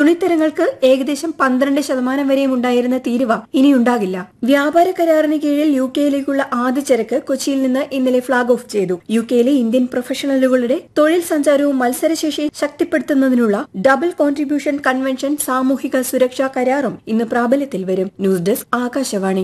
തുണിത്തരങ്ങൾക്ക് ഏകദേശം പന്ത്രണ്ട് ശതമാനം വരെയും ഉണ്ടായിരുന്ന തീരുവ ഇനിയുണ്ടാകില്ല വ്യാപാര കരാറിന് കീഴിൽ യു കെയിലേക്കുള്ള ആദ്യ ചരക്ക് കൊച്ചിയിൽ നിന്ന് ഇന്നലെ ഫ്ളാഗ് ഓഫ് ചെയ്തു യു കെയിലെ ഇന്ത്യൻ പ്രൊഫഷണലുകളുടെ തൊഴിൽ സഞ്ചാരവും മത്സരശേഷി ശക്തിപ്പെടുത്തുന്നതിനുള്ള ഡബിൾ കോൺട്രിബ്യൂഷൻ കൺവെൻഷൻ സാമൂഹിക സുരക്ഷാ കരാറും ഇന്ന് പ്രാബല്യത്തിൽ വരും news desk Akashvani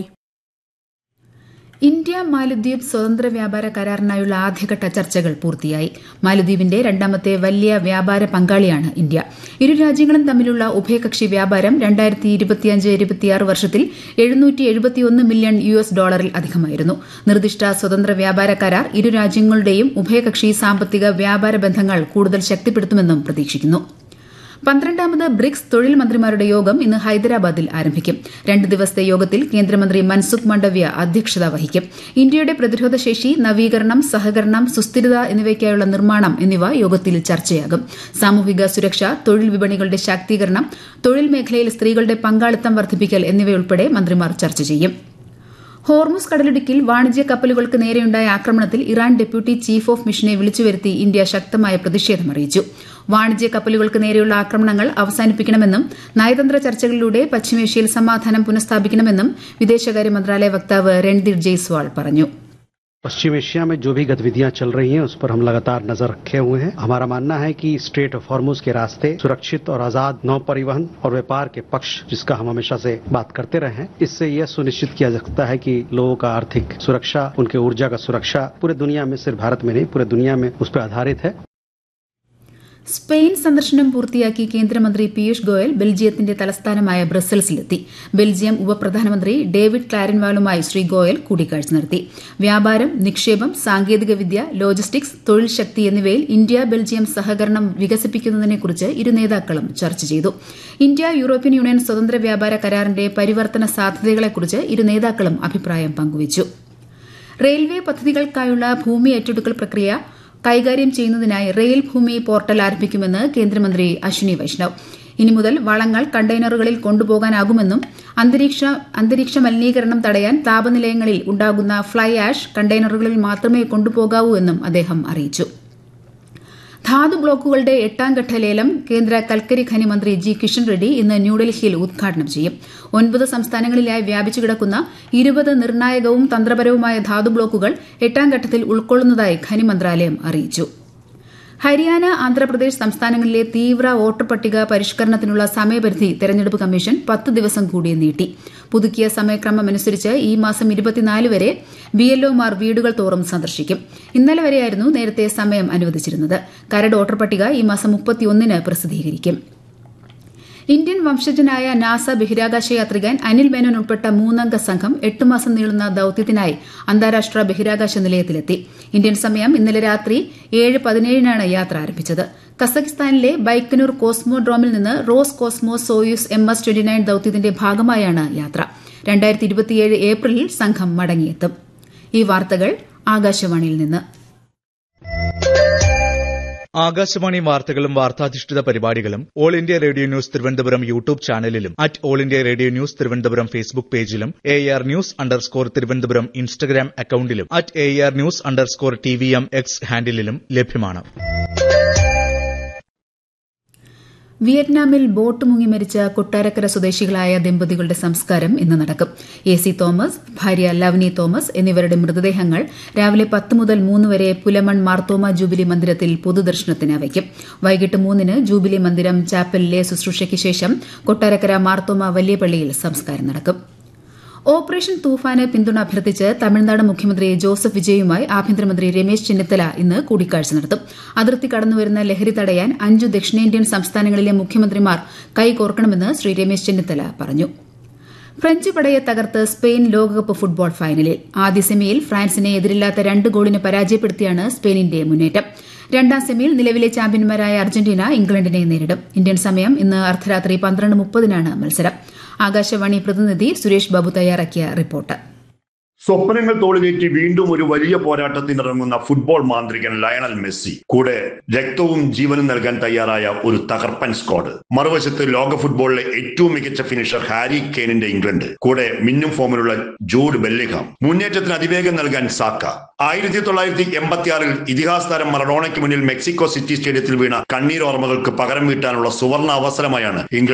India Maldives സ്വതന്ത്ര വ്യാപാര കരാറിനായുള്ള ആദ്യഘട്ട ചർച്ചകൾ പൂർത്തിയായി മാലദ്വീപിന്റെ രണ്ടാമത്തെ വലിയ വ്യാപാര പങ്കാളിയാണ് ഇന്ത്യ ഇരു രാജ്യങ്ങളും തമ്മിലുള്ള ഉഭയകക്ഷി വ്യാപാരം രണ്ടായിരത്തി ഇരുപത്തിയഞ്ച് ഇരുപത്തിയാറ് വർഷത്തിൽ എഴുന്നൂറ്റി എഴുപത്തിയൊന്ന് മില്യൺ യു എസ് ഡോളറിൽ അധികമായിരുന്നു നിർദ്ദിഷ്ട സ്വതന്ത്ര വ്യാപാര കരാർ ഇരു രാജ്യങ്ങളുടെയും ഉഭയകക്ഷി സാമ്പത്തിക വ്യാപാര ബന്ധങ്ങൾ കൂടുതൽ ശക്തിപ്പെടുത്തുമെന്നും പ്രതീക്ഷിക്കുന്നു പന്ത്രണ്ടാമത് ബ്രിക്സ് തൊഴിൽ മന്ത്രിമാരുടെ യോഗം ഇന്ന് ഹൈദരാബാദിൽ ആരംഭിക്കും രണ്ട് ദിവസത്തെ യോഗത്തിൽ കേന്ദ്രമന്ത്രി മൻസുഖ് മണ്ഡവ്യ അധ്യക്ഷത വഹിക്കും ഇന്ത്യയുടെ പ്രതിരോധശേഷി നവീകരണം സഹകരണം സുസ്ഥിരത എന്നിവയ്ക്കായുള്ള നിർമ്മാണം എന്നിവ യോഗത്തിൽ ചർച്ചയാകും സാമൂഹിക സുരക്ഷ തൊഴിൽ വിപണികളുടെ ശാക്തീകരണം തൊഴിൽ മേഖലയിൽ സ്ത്രീകളുടെ പങ്കാളിത്തം വർദ്ധിപ്പിക്കൽ എന്നിവയുൾപ്പെടെ മന്ത്രിമാർ ചർച്ച ചെയ്യും ഹോർമുസ് കടലിടുക്കിൽ വാണിജ്യ കപ്പലുകൾക്ക് നേരെയുണ്ടായ ആക്രമണത്തിൽ ഇറാൻ ഡെപ്യൂട്ടി ചീഫ് ഓഫ് മിഷനെ വിളിച്ചുവരുത്തി ഇന്ത്യ ശക്തമായ പ്രതിഷേധം അറിയിച്ചു വാണിജ്യ കപ്പലുകൾക്ക് നേരെയുള്ള ആക്രമണങ്ങൾ അവസാനിപ്പിക്കണമെന്നും നയതന്ത്ര ചർച്ചകളിലൂടെ പശ്ചിമേഷ്യയിൽ സമാധാനം പുനഃസ്ഥാപിക്കണമെന്നും വിദേശകാര്യ മന്ത്രാലയ വക്താവ് രൺദീപ് ജയ്സ്വാൾ പറഞ്ഞു पश्चिम एशिया में जो भी गतिविधियां चल रही हैं उस पर हम लगातार नजर रखे हुए हैं हमारा मानना है कि स्ट्रेट ऑफ हॉर्मुज के रास्ते सुरक्षित और आजाद नौ परिवहन और व्यापार के पक्ष जिसका हम हमेशा से बात करते रहे हैं इससे यह सुनिश्चित किया जा सकता है कि लोगों का आर्थिक सुरक्षा उनके ऊर्जा का सुरक्षा पूरे दुनिया में सिर्फ भारत में नहीं पूरे दुनिया में उस पर आधारित है സ്പെയിൻ സന്ദർശനം പൂർത്തിയാക്കി കേന്ദ്രമന്ത്രി പീയൂഷ് ഗോയൽ ബെൽജിയത്തിന്റെ തലസ്ഥാനമായ ബ്രസൽസിലെത്തി ബെൽജിയം ഉപപ്രധാനമന്ത്രി ഡേവിഡ് ക്ലാരൻവാളുമായി ശ്രീ ഗോയൽ കൂടിക്കാഴ്ച നടത്തി വ്യാപാരം നിക്ഷേപം സാങ്കേതികവിദ്യ ലോജിസ്റ്റിക്സ് തൊഴിൽ ശക്തി എന്നിവയിൽ ഇന്ത്യ ബെൽജിയം സഹകരണം വികസിപ്പിക്കുന്നതിനെക്കുറിച്ച് ഇരു നേതാക്കളും ചർച്ച ചെയ്തു ഇന്ത്യ യൂറോപ്യൻ യൂണിയൻ സ്വതന്ത്ര വ്യാപാര കരാറിന്റെ പരിവർത്തന സാധ്യതകളെക്കുറിച്ച് ഇരു നേതാക്കളും അഭിപ്രായം പങ്കുവച്ചു റെയിൽവേ പദ്ധതികൾക്കായുള്ള ഭൂമി ഏറ്റെടുക്കൽ പ്രക്രിയ കൈകാര്യം ചെയ്യുന്നതിനായി റെയിൽ ഭൂമി പോർട്ടൽ ആരംഭിക്കുമെന്ന് കേന്ദ്രമന്ത്രി അശ്വിനി വൈഷ്ണവ് ഇനി മുതൽ വളങ്ങൾ കണ്ടെയ്നറുകളിൽ കൊണ്ടുപോകാനാകുമെന്നും അന്തരീക്ഷ അന്തരീക്ഷ മലിനീകരണം തടയാൻ താപനിലയങ്ങളിൽ ഉണ്ടാകുന്ന ഫ്ളൈ ആഷ് കണ്ടെയ്നറുകളിൽ മാത്രമേ കൊണ്ടുപോകാവൂ എന്നും അദ്ദേഹം അറിയിച്ചു ധാതു ബ്ലോക്കുകളുടെ എട്ടാം ഘട്ട ലേലം കേന്ദ്ര കൽക്കരി ഖനി മന്ത്രി ജി കിഷൻ റെഡ്ഡി ഇന്ന് ന്യൂഡൽഹിയിൽ ഉദ്ഘാടനം ചെയ്യും ഒൻപത് സംസ്ഥാനങ്ങളിലായി വ്യാപിച്ചു കിടക്കുന്ന ഇരുപത് നിർണായകവും തന്ത്രപരവുമായ ധാതു ബ്ലോക്കുകൾ എട്ടാം ഘട്ടത്തിൽ ഉൾക്കൊള്ളുന്നതായി ഖനി മന്ത്രാലയം അറിയിച്ചു ഹരിയാന ആന്ധ്രാപ്രദേശ് സംസ്ഥാനങ്ങളിലെ തീവ്ര വോട്ടർ പട്ടിക പരിഷ്കരണത്തിനുള്ള സമയപരിധി തെരഞ്ഞെടുപ്പ് കമ്മീഷൻ പത്ത് ദിവസം കൂടി നീട്ടി പുതുക്കിയ സമയക്രമമനുസരിച്ച് ഈ മാസം ഇരുപത്തിനാല് വരെ ബിഎൽഒമാർ വീടുകൾ തോറും സന്ദർശിക്കും ഇന്നലെ വരെയായിരുന്നു നേരത്തെ സമയം അനുവദിച്ചിരുന്നത് കരട് വോട്ടർ പട്ടിക ഈ മാസം മുപ്പത്തിയൊന്നിന് പ്രസിദ്ധീകരിക്കും ഇന്ത്യൻ വംശജനായ നാസ ബഹിരാകാശ യാത്രികൻ അനിൽ മേനോൻ ഉൾപ്പെട്ട മൂന്നംഗ സംഘം എട്ട് മാസം നീളുന്ന ദൌത്യത്തിനായി അന്താരാഷ്ട്ര ബഹിരാകാശ നിലയത്തിലെത്തി ഇന്ത്യൻ സമയം ഇന്നലെ രാത്രി ഏഴ് പതിനേഴിനാണ് യാത്ര ആരംഭിച്ചത് കസഖിസ്ഥാനിലെ ബൈക്കനൂർ കോസ്മോഡ്രോമിൽ നിന്ന് Roscosmos Soyuz M S twenty nine ദൌത്യത്തിന്റെ ഭാഗമായാണ് യാത്ര രണ്ടായിരത്തി ഇരുപത്തിയേഴ് ഏപ്രിലിൽ സംഘം മടങ്ങിയെത്തും ഈ വാർത്തകൾ ആകാശവാണിയിൽ നിന്ന് ആകാശവാണി വാർത്തകളും വാർത്താധിഷ്ഠിത പരിപാടികളും All India Radio news Thiruvananthapuram YouTube ചാനലിലും at All India Radio news Thiruvananthapuram Facebook പേജിലും A R news underscore Thiruvananthapuram Instagram അക്കൌണ്ടിലും at A R news underscore T V M X ഹാൻഡിലും ലഭ്യമാണ് വിയറ്റ്നാമിൽ ബോട്ട് മുങ്ങി മരിച്ച കൊട്ടാരക്കര സ്വദേശികളായ ദമ്പതികളുടെ സംസ്കാരം ഇന്ന് നടക്കും എ സി തോമസ് ഭാര്യ ലവ്നി തോമസ് എന്നിവരുടെ മൃതദേഹങ്ങൾ രാവിലെ പത്ത് മുതൽ മൂന്ന് വരെ പുലമൺ മാർത്തോമ ജൂബിലി മന്ദിരത്തിൽ പൊതുദർശനത്തിന് വയ്ക്കും വൈകിട്ട് മൂന്നിന് ജൂബിലി മന്ദിരം ചാപ്പലിലെ ശുശ്രൂഷയ്ക്ക് ശേഷം കൊട്ടാരക്കര മാർത്തോമ വലിയ പള്ളിയിൽ സംസ്കാരം നടക്കും ഓപ്പറേഷൻ തൂഫാന് പിന്തുണ അഭ്യർത്ഥിച്ച് തമിഴ്നാട് മുഖ്യമന്ത്രി ജോസഫ് വിജയുമായി ആഭ്യന്തരമന്ത്രി രമേശ് ചെന്നിത്തല ഇന്ന് കൂടിക്കാഴ്ച നടത്തും അതിർത്തി കടന്നുവരുന്ന ലഹരി തടയാൻ അഞ്ചു ദക്ഷിണേന്ത്യൻ സംസ്ഥാനങ്ങളിലെ മുഖ്യമന്ത്രിമാർ കൈകോർക്കണമെന്ന് ശ്രീ രമേശ് ചെന്നിത്തല പറഞ്ഞു ഫ്രഞ്ച് പടയെ തകർത്ത് സ്പെയിൻ ലോകകപ്പ് ഫുട്ബോൾ ഫൈനലിൽ ആദ്യ സെമിയിൽ ഫ്രാൻസിനെ എതിരില്ലാത്ത രണ്ട് ഗോളിന് പരാജയപ്പെടുത്തിയാണ് സ്പെയിനിന്റെ മുന്നേറ്റം രണ്ടാം സെമിയിൽ നിലവിലെ ചാമ്പ്യന്മാരായ അർജന്റീന ഇംഗ്ലണ്ടിനെ നേരിടും ഇന്ത്യൻ സമയം ഇന്ന് അർദ്ധരാത്രി പന്ത്രണ്ട് മുപ്പതിനാണ് മത്സരം ആകാശവാണി പ്രതിനിധി സുരേഷ് ബാബു തയ്യാറാക്കിയ റിപ്പോർട്ട് സ്വപ്നങ്ങൾ തോളിലേറ്റി വീണ്ടും ഒരു വലിയ പോരാട്ടത്തിനിറങ്ങുന്ന ഫുട്ബോൾ മാന്ത്രികൻ ലയണൽ മെസ്സി കൂടെ രക്തവും ജീവനും നൽകാൻ തയ്യാറായ ഒരു തകർപ്പൻ സ്ക്വാഡ് മറുവശത്ത് ലോക ഫുട്ബോളിലെ ഏറ്റവും മികച്ച ഫിനിഷർ ഹാരി കെയ്നിന്റെ ഇംഗ്ലണ്ട് കൂടെ മിന്നും ഫോമിലുള്ള ജൂഡ് ബെല്ലിഹാം മുന്നേറ്റത്തിന് അതിവേഗം നൽകാൻ സാക്ക ആയിരത്തി തൊള്ളായിരത്തി എൺപത്തിയാറിൽ ഇതിഹാസ താരം മറഡോണയ്ക്ക് മുന്നിൽ മെക്സിക്കോ സിറ്റി സ്റ്റേഡിയത്തിൽ വീണ കണ്ണീർ ഓർമ്മകൾക്ക് പകരം വീട്ടാനുള്ള സുവർണ അവസരമായാണ് ഇംഗ്ലണ്ട്